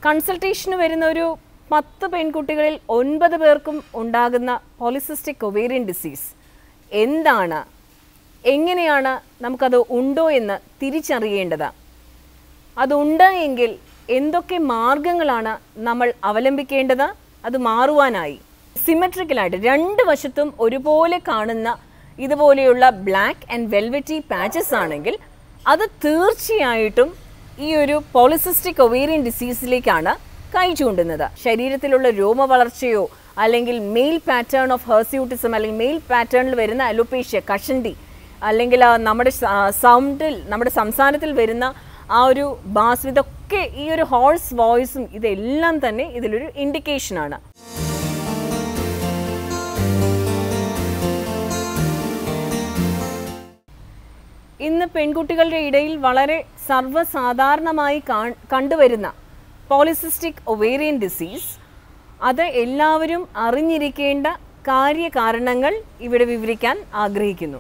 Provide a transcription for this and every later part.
കൺസൾട്ടേഷന് വരുന്ന ഒരു പത്ത് പെൺകുട്ടികളിൽ ഒൻപത് പേർക്കും ഉണ്ടാകുന്ന പോളിസിസ്റ്റിക് ഒവേറിയൻ ഡിസീസ് എന്താണ് എങ്ങനെയാണ് നമുക്കത് ഉണ്ടോ എന്ന് തിരിച്ചറിയേണ്ടത് അതുണ്ട് എങ്കിൽ എന്തൊക്കെ മാർഗങ്ങളാണ് നമ്മൾ അവലംബിക്കേണ്ടത് അത് മാറുവാനായി സിമെട്രിക്കലായിട്ട് രണ്ട് വശത്തും ഒരുപോലെ കാണുന്ന ഇതുപോലെയുള്ള ബ്ലാക്ക് ആൻഡ് വെൽവെറ്റി പാച്ചസ് ആണെങ്കിൽ അത് തീർച്ചയായിട്ടും ഈ ഒരു പോളിസിസ്റ്റിക് ഒവേറിയൻ ഡിസീസിലേക്കാണ് കൈ ചൂണ്ടുന്നത് ശരീരത്തിലുള്ള രോമ വളർച്ചയോ അല്ലെങ്കിൽ മെയിൽ പാറ്റേൺ ഓഫ് ഹെർസ്യൂട്ടിസം അല്ലെങ്കിൽ മെയിൽ പാറ്റേണിൽ വരുന്ന അലോപേഷ്യ കഷണ്ടി അല്ലെങ്കിൽ ആ നമ്മുടെ സൗണ്ടിൽ നമ്മുടെ സംസാരത്തിൽ വരുന്ന ആ ഒരു ബാസ് ഇതൊക്കെ ഈ ഒരു ഹോഴ്സ് വോയിസും ഇതെല്ലാം തന്നെ ഇതിലൊരു ഇൻഡിക്കേഷനാണ് ഇന്ന് പെൺകുട്ടികളുടെ ഇടയിൽ വളരെ സർവ്വസാധാരണമായി കാ- കണ്ടുവരുന്ന പോളിസിസ്റ്റിക് ഒവേറിയൻ ഡിസീസ് അത് എല്ലാവരും അറിഞ്ഞിരിക്കേണ്ട കാര്യകാരണങ്ങൾ ഇവിടെ വിവരിക്കാൻ ആഗ്രഹിക്കുന്നു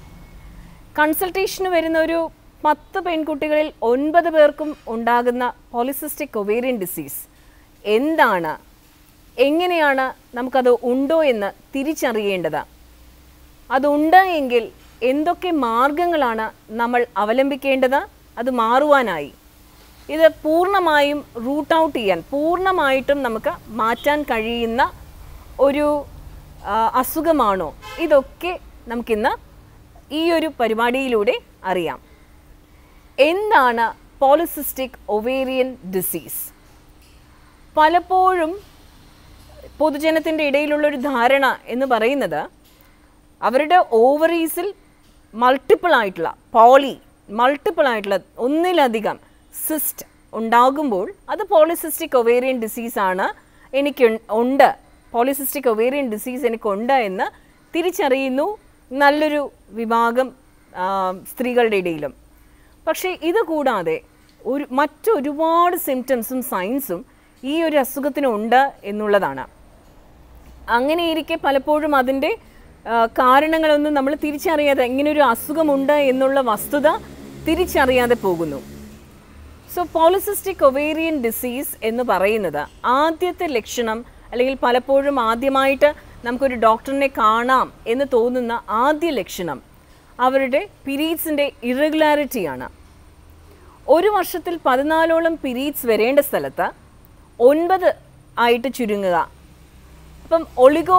കൺസൾട്ടേഷന് വരുന്ന ഒരു പത്ത് പെൺകുട്ടികളിൽ ഒൻപത് പേർക്കും ഉണ്ടാകുന്ന പോളിസിസ്റ്റിക് ഒവേറിയൻ ഡിസീസ് എന്താണ് എങ്ങനെയാണ് നമുക്കത് ഉണ്ടോ എന്ന് തിരിച്ചറിയേണ്ടത് അതുണ്ട് എങ്കിൽ എന്തൊക്കെ മാർഗങ്ങളാണ് നമ്മൾ അവലംബിക്കേണ്ടത് അത് മാറുവാനായി ഇത് പൂർണ്ണമായും റൂട്ട് ഔട്ട് ചെയ്യാൻ പൂർണ്ണമായിട്ടും നമുക്ക് മാറ്റാൻ കഴിയുന്ന ഒരു ആ, അസുഖമാണോ ഇതൊക്കെ നമുക്കിന്ന് ഈ ഒരു പരിപാടിയിലൂടെ അറിയാം എന്താണ് പോളിസിസ്റ്റിക് ഒവേറിയൻ ഡിസീസ് പലപ്പോഴും പൊതുജനത്തിൻ്റെ ഇടയിലുള്ള ഒരു ധാരണ എന്ന് പറയുന്നത് അവരുടെ ഓവറീസിൽ മൾട്ടിപ്പിൾ ആയിട്ടുള്ള പോളി മൾട്ടിപ്പിൾ ആയിട്ടുള്ള ഒന്നിലധികം സിസ്റ്റ് ഉണ്ടാകുമ്പോൾ അത് പോളിസിസ്റ്റിക് ഒവേറിയൻ ഡിസീസാണ് എനിക്ക് ഉണ്ട് പോളിസിസ്റ്റിക് ഒവേറിയൻ ഡിസീസ് എനിക്കുണ്ട് എന്ന് തിരിച്ചറിയുന്നു നല്ലൊരു വിഭാഗം ആ, സ്ത്രീകളുടെ ഇടയിലും പക്ഷേ ഇത് കൂടാതെ ഒരു മറ്റൊരുപാട് സിംറ്റംസും സൈൻസും ഈ ഒരു അസുഖത്തിനുണ്ട് എന്നുള്ളതാണ് അങ്ങനെയിരിക്കെ പലപ്പോഴും അതിൻ്റെ ആ, കാരണങ്ങളൊന്നും നമ്മൾ തിരിച്ചറിയാതെ ഇങ്ങനൊരു അസുഖമുണ്ട് എന്നുള്ള വസ്തുത തിരിച്ചറിയാതെ പോകുന്നു സോ പോളിസിസ്റ്റിക് ഒവേറിയൻ ഡിസീസ് എന്ന് പറയുന്നത് ആദ്യത്തെ ലക്ഷണം അല്ലെങ്കിൽ പലപ്പോഴും ആദ്യമായിട്ട് നമുക്കൊരു ഡോക്ടറിനെ കാണാം എന്ന് തോന്നുന്ന ആദ്യ ലക്ഷണം അവരുടെ പീരീഡ്സിൻ്റെ ഇറഗുലാരിറ്റിയാണ് ഒരു വർഷത്തിൽ പതിനാലോളം പീരീഡ്സ് വരേണ്ട സ്ഥലത്ത് ഒൻപത് ആയിട്ട് ചുരുങ്ങുക അപ്പം ഒളിഗോ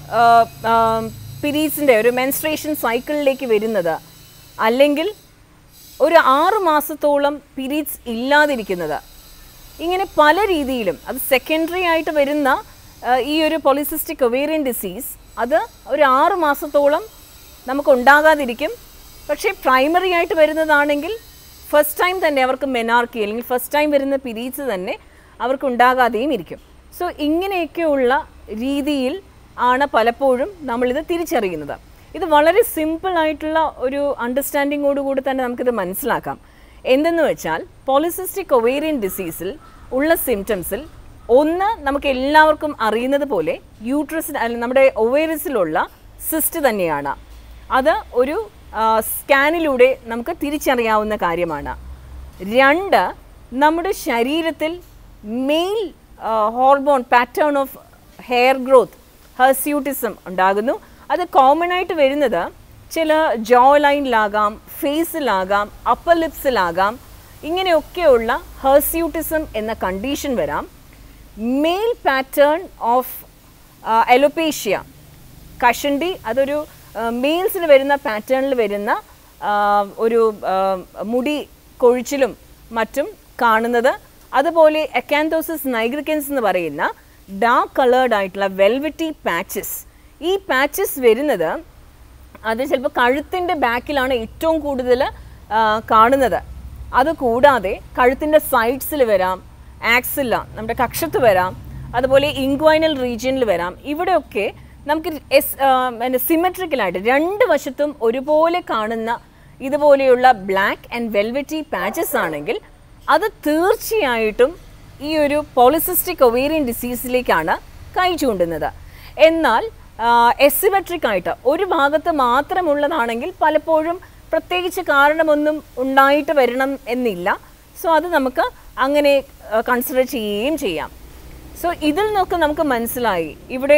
പീരീഡ്സിൻ്റെ ഒരു മെൻസ്ട്രേഷൻ സൈക്കിളിലേക്ക് വരുന്നത് അല്ലെങ്കിൽ ഒരു ആറ് മാസത്തോളം പീരീഡ്സ് ഇല്ലാതിരിക്കുന്നത് ഇങ്ങനെ പല രീതിയിലും അത് സെക്കൻഡറി ആയിട്ട് വരുന്ന ആ, ഈ ഒരു പോളിസിസ്റ്റിക് ഒവേറിയൻ ഡിസീസ് അത് ഒരു ആറ് മാസത്തോളം നമുക്ക് ഉണ്ടാകാതിരിക്കും പക്ഷേ പ്രൈമറി ആയിട്ട് വരുന്നതാണെങ്കിൽ ഫസ്റ്റ് ടൈം തന്നെ അവർക്ക് മെനാർക്കി അല്ലെങ്കിൽ ഫസ്റ്റ് ടൈം വരുന്ന പീരീഡ്സ് തന്നെ അവർക്ക് ഉണ്ടാകാതെയും ഇരിക്കും സോ ഇങ്ങനെയൊക്കെയുള്ള രീതിയിൽ ആണ് പലപ്പോഴും നമ്മളിത് തിരിച്ചറിയുന്നത് ഇത് വളരെ സിമ്പിൾ ആയിട്ടുള്ള ഒരു അണ്ടർസ്റ്റാൻഡിങ്ങോടുകൂടി തന്നെ നമുക്കിത് മനസ്സിലാക്കാം എന്തെന്ന് വെച്ചാൽ പോളിസിസ്റ്റിക് ഒവേറിയൻ ഡിസീസിൽ ഉള്ള സിംറ്റംസിൽ ഒന്ന് നമുക്ക് എല്ലാവർക്കും അറിയുന്നത് പോലെ യൂട്രസ് അല്ലെങ്കിൽ നമ്മുടെ ഒവേറിസിലുള്ള സിസ്റ്റ് തന്നെയാണ് അത് ഒരു സ്കാനിലൂടെ നമുക്ക് തിരിച്ചറിയാവുന്ന കാര്യമാണ് രണ്ട് നമ്മുടെ ശരീരത്തിൽ male hormone pattern of hair growth hirsutism ഉണ്ടാകുന്നു അത് കോമൺ ആയിട്ട് വരുന്നത് ചില ജോ ലൈനിലാകാം ഫേസിലാകാം അപ്പർ ലിപ്സിലാകാം ഇങ്ങനെയൊക്കെയുള്ള ഹെർസ്യൂട്ടിസം എന്ന കണ്ടീഷൻ വരാം മെയിൽ പാറ്റേൺ ഓഫ് എലോപേഷ്യ കഷണ്ടി അതൊരു മെയിൽസിന് വരുന്ന പാറ്റേണിൽ വരുന്ന ആ, ഒരു ആ, മുടി കൊഴിച്ചിലും മറ്റും കാണുന്നത് അതുപോലെ എക്കാന്തോസിസ് നൈഗ്രിക്കൻസ് എന്ന് പറയുന്ന ഡാർക്ക് കളേർഡ് ആയിട്ടുള്ള വെൽവെറ്റി പാച്ചസ് ഈ പാച്ചസ് വരുന്നത് അത് ചിലപ്പോൾ കഴുത്തിൻ്റെ ബാക്കിലാണ് ഏറ്റവും കൂടുതൽ ആ, കാണുന്നത് അത് കൂടാതെ കഴുത്തിൻ്റെ സൈഡ്സിൽ വരാം ആക്സില്ല നമ്മുടെ കക്ഷത്ത് വരാം അതുപോലെ ഇൻക്വൈനൽ റീജിയനിൽ വരാം ഇവിടെയൊക്കെ നമുക്ക് എസ് പിന്നെ സിമെട്രിക്കലായിട്ട് രണ്ട് വശത്തും ഒരുപോലെ കാണുന്ന ഇതുപോലെയുള്ള ബ്ലാക്ക് ആൻഡ് വെൽവെറ്റി പാച്ചസ് ആണെങ്കിൽ അത് തീർച്ചയായിട്ടും ഈ ഒരു പോളിസിസ്റ്റിക് ഒവേറിയൻ ഡിസീസിലേക്കാണ് കൈ ചൂണ്ടുന്നത് എന്നാൽ എസിമെട്രിക് ആയിട്ട് ഒരു ഭാഗത്ത് മാത്രമുള്ളതാണെങ്കിൽ പലപ്പോഴും പ്രത്യേകിച്ച് കാരണമൊന്നും ഉണ്ടായിട്ട് വരണം എന്നില്ല സോ അത് നമുക്ക് അങ്ങനെ കൺസിഡർ ചെയ്യുകയും ചെയ്യാം സോ ഇതിൽ നിന്നൊക്കെ നമുക്ക് മനസ്സിലായി ഇവിടെ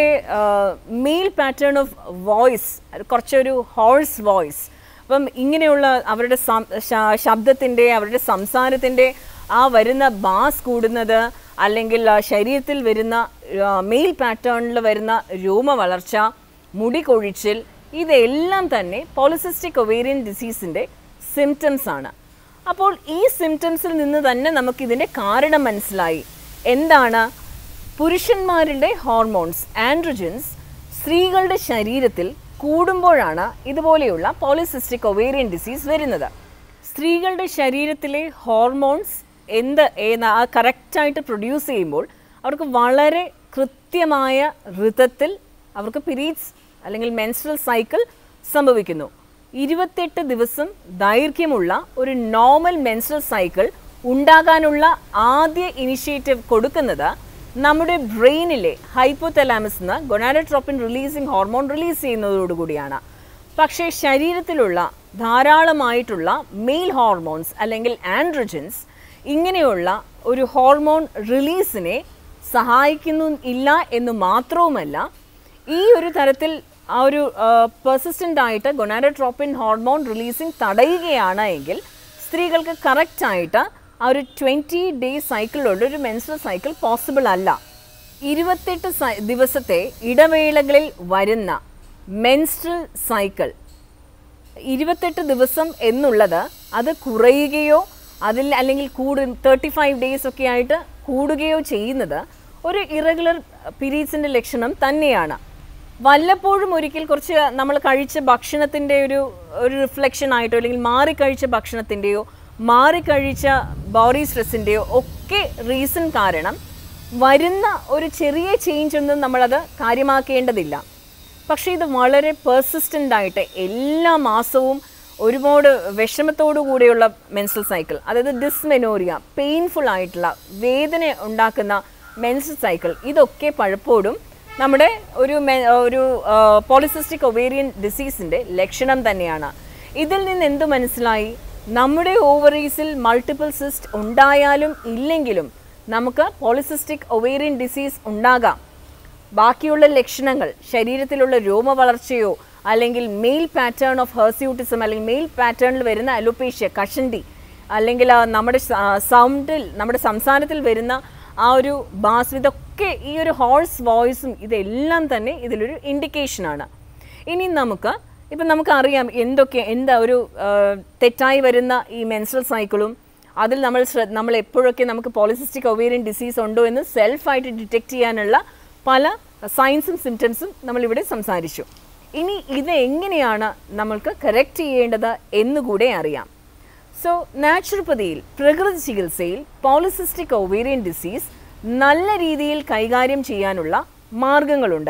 മെയിൽ പാറ്റേൺ ഓഫ് വോയിസ് കുറച്ചൊരു ഹോഴ്സ് വോയിസ് അപ്പം ഇങ്ങനെയുള്ള അവരുടെ സം- ശ- ശബ്ദത്തിൻ്റെ അവരുടെ സംസാരത്തിൻ്റെ ആ വരുന്ന ബാസ് കൂടുന്നത് അല്ലെങ്കിൽ ആ ശരീരത്തിൽ വരുന്ന മെയിൽ പാറ്റേണിൽ വരുന്ന രോമ വളർച്ച മുടി കൊഴിച്ചിൽ ഇതെല്ലാം തന്നെ പോളിസിസ്റ്റിക് ഒവേറിയൻ ഡിസീസിൻ്റെ സിംറ്റംസ് ആണ് അപ്പോൾ ഈ സിംറ്റംസിൽ നിന്ന് തന്നെ നമുക്കിതിൻ്റെ കാരണം മനസ്സിലായി എന്താണ് പുരുഷന്മാരുടെ ഹോർമോൺസ് ആൻഡ്രോജൻസ് സ്ത്രീകളുടെ ശരീരത്തിൽ കൂടുമ്പോഴാണ് ഇതുപോലെയുള്ള പോളിസിസ്റ്റിക് ഒവേറിയൻ ഡിസീസ് വരുന്നത് സ്ത്രീകളുടെ ശരീരത്തിലെ ഹോർമോൺസ് എന്ത് ഏതാ കറക്റ്റായിട്ട് പ്രൊഡ്യൂസ് ചെയ്യുമ്പോൾ അവർക്ക് വളരെ കൃത്യമായ ഋതത്തിൽ അവർക്ക് പിരീഡ്സ് അല്ലെങ്കിൽ മെൻസ്ട്രൽ സൈക്കിൾ സംഭവിക്കുന്നു ഇരുപത്തെട്ട് ദിവസം ദൈർഘ്യമുള്ള ഒരു നോർമൽ മെൻസ്ട്രൽ സൈക്കിൾ ഉണ്ടാകാനുള്ള ആദ്യ ഇനിഷ്യേറ്റീവ് കൊടുക്കുന്നത് നമ്മുടെ ബ്രെയിനിലെ ഹൈപ്പോതലാമസ് നിന്ന് ഗൊനാഡോട്രോപ്പിൻ റിലീസിങ് ഹോർമോൺ റിലീസ് ചെയ്യുന്നതോടുകൂടിയാണ് പക്ഷേ ശരീരത്തിലുള്ള ധാരാളമായിട്ടുള്ള മെയിൽ ഹോർമോൺസ് അല്ലെങ്കിൽ ആൻഡ്രോജൻസ് ഇങ്ങനെയുള്ള ഒരു ഹോർമോൺ റിലീസിനെ സഹായിക്കുന്നു ഇല്ല എന്ന് മാത്രവുമല്ല ഈ ഒരു തരത്തിൽ ആ ഒരു പെർസിസ്റ്റൻ്റ് ആയിട്ട് ഗൊനാഡോട്രോപ്പിൻ ഹോർമോൺ റിലീസിങ് തടയുകയാണ് എങ്കിൽ സ്ത്രീകൾക്ക് കറക്റ്റായിട്ട് ആ ഒരു ട്വൻറ്റി ഡേ സൈക്കിളിലുള്ള ഒരു മെൻസ്ട്രൽ സൈക്കിൾ പോസിബിൾ അല്ല ഇരുപത്തെട്ട് സൈ- ദിവസത്തെ ഇടവേളകളിൽ വരുന്ന മെൻസ്ട്രൽ സൈക്കിൾ ഇരുപത്തെട്ട് ദിവസം എന്നുള്ളത് അത് കുറയുകയോ അതിൽ അല്ലെങ്കിൽ കൂടു തേർട്ടി ഫൈവ് ഡേയ്സ് ഒക്കെ ആയിട്ട് കൂടുകയോ ചെയ്യുന്നത് ഒരു ഇറഗുലർ പീരീഡ്സിൻ്റെ ലക്ഷണം തന്നെയാണ് വല്ലപ്പോഴും ഒരിക്കൽ കുറച്ച് നമ്മൾ കഴിച്ച ഭക്ഷണത്തിൻ്റെ ഒരു ഒരു റിഫ്ലക്ഷൻ ആയിട്ടോ അല്ലെങ്കിൽ മാറിക്കഴിച്ച ഭക്ഷണത്തിൻ്റെയോ മാറിക്കഴിച്ച ബോഡി സ്ട്രെസ്സിൻ്റെയോ ഒക്കെ റീസൺ കാരണം വരുന്ന ഒരു ചെറിയ ചേഞ്ച് ഒന്നും നമ്മളത് കാര്യമാക്കേണ്ടതില്ല പക്ഷേ ഇത് വളരെ പെർസിസ്റ്റൻ്റ് ആയിട്ട് എല്ലാ മാസവും ഒരുപാട് വിഷമത്തോടു കൂടിയുള്ള മെൻസ്ട്രൽ സൈക്കിൾ അതായത് ഡിസ്മെനോറിയ പെയിൻഫുൾ ആയിട്ടുള്ള വേദന ഉണ്ടാക്കുന്ന മെൻസ്ട്രൽ സൈക്കിൾ ഇതൊക്കെ പലപ്പോഴും നമ്മുടെ ഒരു മെ- ഒരു പോളിസിസ്റ്റിക് ഒവേറിയൻ ഡിസീസിൻ്റെ ലക്ഷണം തന്നെയാണ് ഇതിൽ നിന്ന് എന്ത് മനസ്സിലായി നമ്മുടെ ഓവറീസിൽ മൾട്ടിപ്പിൾ സിസ്റ്റ് ഉണ്ടായാലും ഇല്ലെങ്കിലും നമുക്ക് പോളിസിസ്റ്റിക് ഒവേറിയൻ ഡിസീസ് ഉണ്ടാകാം ബാക്കിയുള്ള ലക്ഷണങ്ങൾ ശരീരത്തിലുള്ള രോമ വളർച്ചയോ അല്ലെങ്കിൽ മെയിൽ പാറ്റേൺ ഓഫ് ഹെർസ്യൂട്ടിസം അല്ലെങ്കിൽ മെയിൽ പാറ്റേണിൽ വരുന്ന അലോപേഷ്യ കഷണ്ടി അല്ലെങ്കിൽ ആ നമ്മുടെ സൗണ്ടിൽ നമ്മുടെ സംസാരത്തിൽ വരുന്ന ആ ഒരു ബാസ് ഇതൊക്കെ ഈ ഒരു ഹോഴ്സ് വോയിസും ഇതെല്ലാം തന്നെ ഇതിലൊരു ഇൻഡിക്കേഷനാണ് ഇനി നമുക്ക് ഇപ്പം നമുക്കറിയാം എന്തൊക്കെ എന്താ ഒരു ആ, തെറ്റായി വരുന്ന ഈ മെൻസ്ട്രൽ സൈക്കിളും അതിൽ നമ്മൾ ശ്ര- നമ്മൾ എപ്പോഴൊക്കെ നമുക്ക് പോളിസിസ്റ്റിക് ഒവേറിയൻ ഡിസീസ് ഉണ്ടോ എന്ന് സെൽഫായിട്ട് ഡിറ്റക്ട് ചെയ്യാനുള്ള പല സയൻസും സിംറ്റംസും നമ്മളിവിടെ സംസാരിച്ചു ഇനി ഇത് എങ്ങനെയാണ് നമ്മൾക്ക് കറക്റ്റ് ചെയ്യേണ്ടത് എന്നുകൂടെ അറിയാം സോ നാച്ചുറോപ്പതിയിൽ പ്രകൃതി ചികിത്സയിൽ പോളിസിസ്റ്റിക് ഒവേറിയൻ ഡിസീസ് നല്ല രീതിയിൽ കൈകാര്യം ചെയ്യാനുള്ള മാർഗങ്ങളുണ്ട്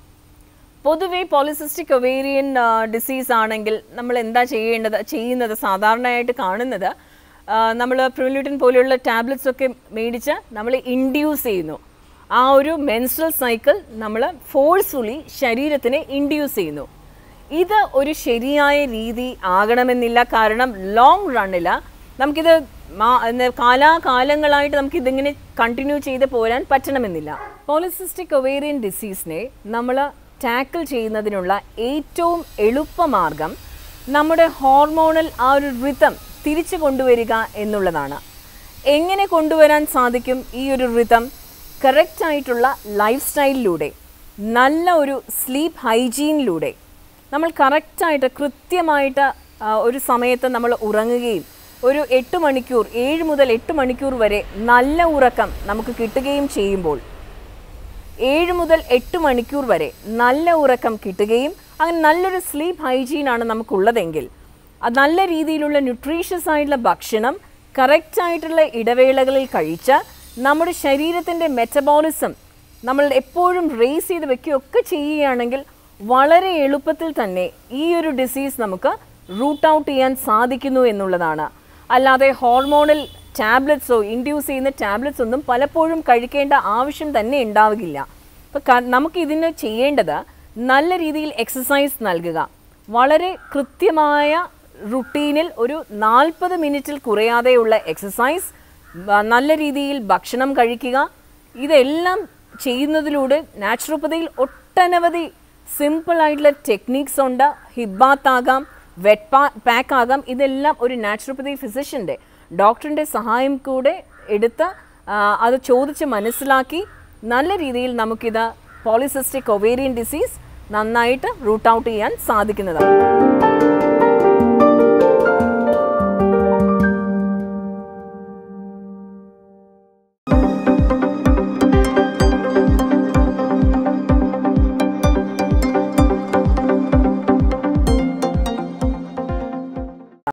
പൊതുവെ പോളിസിസ്റ്റിക് ഒവേറിയൻ ഡിസീസ് ആണെങ്കിൽ നമ്മൾ എന്താ ചെയ്യേണ്ടത് ചെയ്യുന്നത് സാധാരണയായിട്ട് കാണുന്നത് നമ്മൾ പ്രിവല്യൂട്ടൻ പോലെയുള്ള ടാബ്ലറ്റ്സ് ഒക്കെ മേടിച്ച് നമ്മൾ ഇൻഡ്യൂസ് ചെയ്യുന്നു ആ ഒരു മെൻസ്ട്രൽ സൈക്കിൾ നമ്മൾ ഫോഴ്സ്ഫുള്ളി ശരീരത്തിനെ ഇൻഡ്യൂസ് ചെയ്യുന്നു ഇത് ഒരു ശരിയായ രീതി ആകണമെന്നില്ല കാരണം ലോങ് റണ്ണിൽ നമുക്കിത് മാ- എന്ന് കാലാകാലങ്ങളായിട്ട് നമുക്ക് ഇതിങ്ങനെ കണ്ടിന്യൂ ചെയ്ത് പോരാൻ പറ്റണമെന്നില്ല പോളിസിസ്റ്റിക് ഒവേറിയൻ ഡിസീസിനെ നമ്മൾ ടാക്കിൾ ചെയ്യുന്നതിനുള്ള ഏറ്റവും എളുപ്പമാർഗം നമ്മുടെ ഹോർമോണൽ ആ ഒരു റിതം തിരിച്ചു കൊണ്ടുവരിക എന്നുള്ളതാണ് എങ്ങനെ കൊണ്ടുവരാൻ സാധിക്കും ഈ ഒരു റിതം കറക്റ്റ് ആയിട്ടുള്ള ലൈഫ് സ്റ്റൈലിലൂടെ നല്ല ഒരു സ്ലീപ്പ് ഹൈജീനിലൂടെ നമ്മൾ കറക്റ്റായിട്ട് കൃത്യമായിട്ട് ആ, ഒരു സമയത്ത് നമ്മൾ ഉറങ്ങുകയും ഒരു എട്ട് മണിക്കൂർ ഏഴ് മുതൽ എട്ട് മണിക്കൂർ വരെ നല്ല ഉറക്കം നമുക്ക് കിട്ടുകയും ചെയ്യുമ്പോൾ ഏഴ് മുതൽ എട്ട് മണിക്കൂർ വരെ നല്ല ഉറക്കം കിട്ടുകയും അങ്ങനെ നല്ലൊരു സ്ലീപ്പ് ഹൈജീനാണ് നമുക്കുള്ളതെങ്കിൽ അത് നല്ല രീതിയിലുള്ള ന്യൂട്രീഷ്യസ് ആയിട്ടുള്ള ഭക്ഷണം കറക്റ്റ് ആയിട്ടുള്ള ഇടവേളകളിൽ കഴിച്ച് നമ്മുടെ ശരീരത്തിൻ്റെ മെറ്റബോളിസം നമ്മൾ എപ്പോഴും റേസ് ചെയ്ത് വെക്കുകയൊക്കെ ചെയ്യുകയാണെങ്കിൽ വളരെ എളുപ്പത്തിൽ തന്നെ ഈ ഒരു ഡിസീസ് നമുക്ക് റൂട്ട് ഔട്ട് ചെയ്യാൻ സാധിക്കുന്നു എന്നുള്ളതാണ് അല്ലാതെ ഹോർമോണൽ ടാബ്ലറ്റ്സോ ഇൻഡ്യൂസ് ചെയ്യുന്ന ടാബ്ലറ്റ്സ് ഒന്നും പലപ്പോഴും കഴിക്കേണ്ട ആവശ്യം തന്നെ ഉണ്ടാവുകയില്ല അപ്പോൾ നമുക്ക് ഇതിന് ചെയ്യേണ്ടത് നല്ല രീതിയിൽ എക്സസൈസ് നൽകുക വളരെ കൃത്യമായ റുട്ടീനിൽ ഒരു നാൽപ്പത് മിനിറ്റിൽ കുറയാതെയുള്ള എക്സസൈസ് ബ- നല്ല രീതിയിൽ ഭക്ഷണം കഴിക്കുക ഇതെല്ലാം ചെയ്യുന്നതിലൂടെ നാച്ചുറോപ്പതിയിൽ ഒട്ടനവധി സിമ്പിൾ ആയിട്ടുള്ള ടെക്നീക്സ് ഉണ്ട് ഹിബാത്ത് ആകാം വെറ്റ് പാ പാക്ക് ആകാം ഇതെല്ലാം ഒരു നാച്ചുറോപ്പതി ഫിസിഷ്യൻ്റെ ഡോക്ടറിൻ്റെ സഹായം കൂടെ എടുത്ത് ആ, അത് ചോദിച്ച് മനസ്സിലാക്കി നല്ല രീതിയിൽ നമുക്കിത് പോളിസിസ്റ്റിക് ഒവേറിയൻ ഡിസീസ് നന്നായിട്ട് റൂട്ട് ഔട്ട് ചെയ്യാൻ സാധിക്കുന്നതാണ്